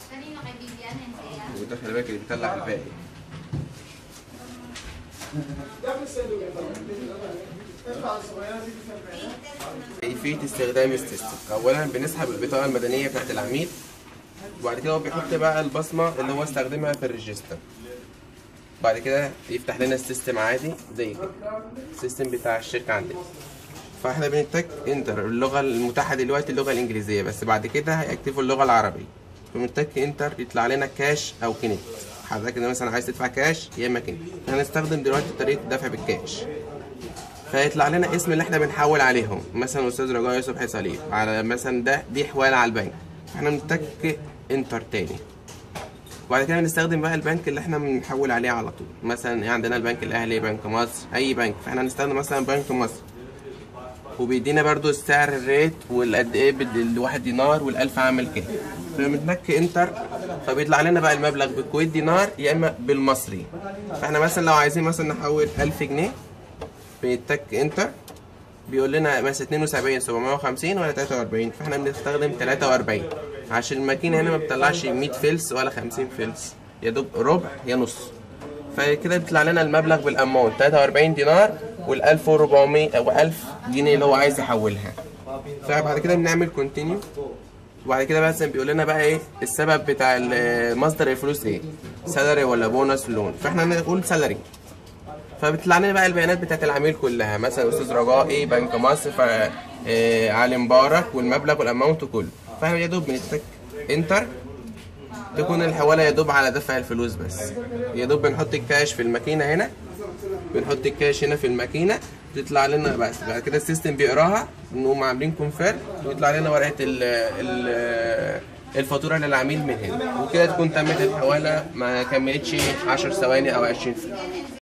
Kanino kaibigan? Hindi. وده خلي بالك اللي بيطلع الباقي كيفية استخدام السيستم أولا بنسحب البطاقة المدنية بتاعت العميل وبعد كده هو بيحط بقى البصمة اللي هو استخدمها في الريجستر بعد كده يفتح لنا السيستم عادي زي كده السيستم بتاع الشركة عندنا فاحنا بنتك انتر اللغة المتاحة دلوقتي اللغة الإنجليزية بس بعد كده هيكتفوا اللغة العربية فبنتك انتر يطلع لنا كاش أو كنت حضرتك كده مثلا عايز تدفع كاش يا إما كنت هنستخدم دلوقتي طريقة الدفع بالكاش فيطلع لنا اسم اللي احنا بنحول عليهم مثلا استاذ رجاء يوسف صليب على مثلا ده دي حواله على البنك فاحنا بنتك انتر تاني وبعد كده بنستخدم بقى البنك اللي احنا بنحول عليه على طول مثلا إيه عندنا البنك الاهلي بنك مصر اي بنك فاحنا هنستخدم مثلا بنك مصر وبيدينا برضو السعر الريت والقد ايه بال- الواحد دينار والالف عامل كده فبنتك انتر فبيطلع لنا بقى المبلغ بالكويت دينار يا اما بالمصري فاحنا مثلا لو عايزين مثلا نحول 1000 جنيه بنتك انتر بيقول لنا مثلا 72 750 ولا 43 فاحنا بنستخدم 43 عشان الماكينه هنا ما بتطلعش 100 فلس ولا 50 فلس يا دوب ربع يا نص فكده بيطلع لنا المبلغ بالاماونت 43 دينار وال 1400 او 1000 جنيه اللي هو عايز يحولها فبعد كده بنعمل كونتينيو وبعد كده مثلا بيقول لنا بقى ايه السبب بتاع ال- مصدر الفلوس ايه سالري ولا بونص لون فاحنا نقول سالري فبتطلع لنا بقى البيانات بتاعت العميل كلها مثلا استاذ رجائي بنك مصر ف آه، علي مبارك والمبلغ والاماونت كله فاحنا يا دوب بنتك انتر تكون الحواله يا دوب على دفع الفلوس بس يا دوب بنحط الكاش في الماكينه هنا بنحط الكاش هنا في الماكينه تطلع لنا بس بعد كده السيستم بيقراها نقوم عاملين كونفيرم ويطلع لنا ورقه ال ال الفاتوره للعميل من هنا وكده تكون تمت الحواله ما كملتش 10 ثواني او 20 ثانيه